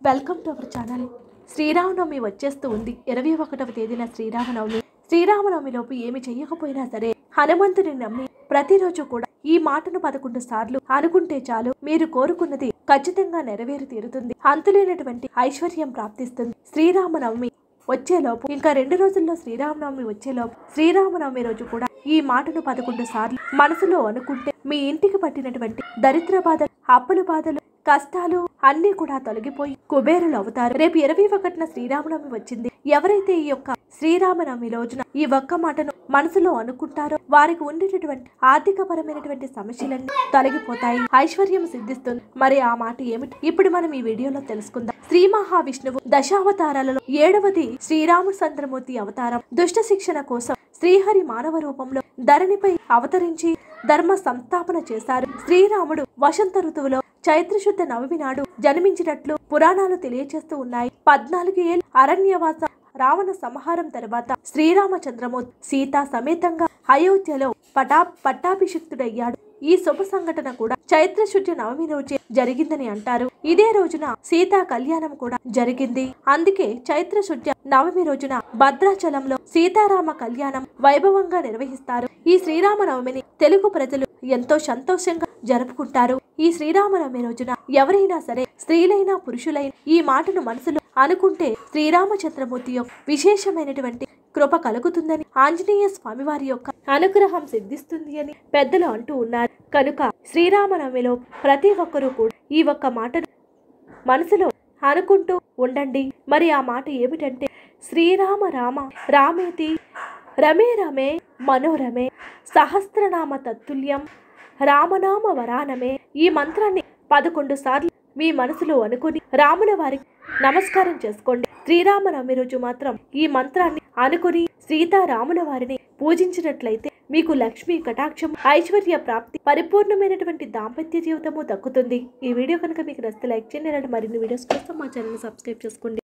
welcome to our channel Sriramanavami వచ్చేస్తూ ఉంది ఇరవై ఒకటవ తేదీన శ్రీరామనవమి శ్రీరామనవమిలోపు ఏమి చెయ్యకపోయినా సరే హనుమంతుని నమ్మి ప్రతిరోజు కూడా ఈ మాటను పదకొండు సార్లు అనుకుంటే చాలు మీరు కోరుకున్నది ఖచ్చితంగా నెరవేరి తీరుతుంది అంతులేనటువంటి ఐశ్వర్యం ప్రాప్తిస్తుంది శ్రీరామనవమి వచ్చేలోపు ఇంకా రెండు రోజుల్లో శ్రీరామనవమి వచ్చేలోపు శ్రీరామనవమి రోజు కూడా ఈ మాటను పదకొండు సార్లు మనసులో అనుకుంటే మీ ఇంటికి పట్టినటువంటి దరిద్ర బాధలు అప్పుల బాధలు కష్టాలు అన్నీ కూడా తొలగిపోయి కుబేరులు అవుతారు రేపు ఇరవై ఒకటిన శ్రీరామనవమి వచ్చింది ఎవరైతే ఈ యొక్క శ్రీరామనవమి రోజున ఈ ఒక్క మాటను మనసులో అనుకుంటారో వారికి ఉండేటటువంటి ఆర్థిక పరమైనటువంటి సమస్యలన్నీ తొలగిపోతాయి ఐశ్వర్యం సిద్ధిస్తుంది మరి ఆ మాట ఏమిటి ఇప్పుడు మనం ఈ వీడియోలో తెలుసుకుందాం శ్రీ మహావిష్ణువు దశావతారాలలో ఏడవది శ్రీరామచంద్రమూర్తి అవతారం దుష్ట శిక్షణ కోసం శ్రీహరి మానవ రూపంలో ధరణిపై అవతరించి ధర్మ సంస్థాపన చేశారు శ్రీరాముడు వసంత ఋతువులో చైత్రశుద్ధ నవమి నాడు జన్మించినట్లు పురాణాలు తెలియచేస్తూ ఉన్నాయి పద్నాలుగు ఏళ్ళ అరణ్యవాస రావణ సంహారం తర్వాత శ్రీరామచంద్రమూర్తి సీత సమేతంగా అయోధ్యలో పటా పట్టాభిషిక్తుడయ్యాడు ఈ శుభ సంఘటన కూడా చైత్ర శుద్ధ నవమి రోజే జరిగిందని అంటారు ఇదే రోజున సీతా కళ్యాణం కూడా జరిగింది అందుకే చైత్ర శుద్ధ నవమి రోజున భద్రాచలంలో సీతారామ కళ్యాణం వైభవంగా నిర్వహిస్తారు ఈ శ్రీరామ నవమిని తెలుగు ప్రజలు ఎంతో సంతోషంగా జరుపుకుంటారు ఈ శ్రీరామనవమి రోజున ఎవరైనా సరే స్త్రీలైనా పురుషులైనా ఈ మాటను మనసులో అనుకుంటే శ్రీరామచంద్రమూర్తి యొక్క విశేషమైనటువంటి కృప కలుగుతుందని ఆంజనేయ స్వామివారి యొక్క అనుగ్రహం సిద్ధిస్తుంది అని పెద్దలు అంటూ ఉన్నారు కనుక శ్రీరామనవమిలో ప్రతి ఒక్కరూ కూడా ఈ ఒక్క మాటను మనసులో అనుకుంటూ ఉండండి మరి ఆ మాట ఏమిటంటే శ్రీరామ రామ రామేతి రమే రమే మనోరమే సహస్రనామ తత్తుల్యం రామనామ వరానమే ఈ మంత్రాన్ని పదకొండు సార్లు మీ మనసులో అనుకుని రాముల వారికి నమస్కారం చేసుకోండి శ్రీరామనవమి రోజు మాత్రం ఈ మంత్రాన్ని అనుకుని సీతారాముల వారిని పూజించినట్లయితే మీకు లక్ష్మీ కటాక్షం ఐశ్వర్య ప్రాప్తి పరిపూర్ణమైనటువంటి దాంపత్య జీవితము దక్కుతుంది ఈ వీడియో కనుక మీకు నచ్చితే లైక్ చేయండి ఇలాంటి మరిన్ని వీడియోస్ కోసం మా ఛానల్ సబ్స్క్రైబ్ చేసుకోండి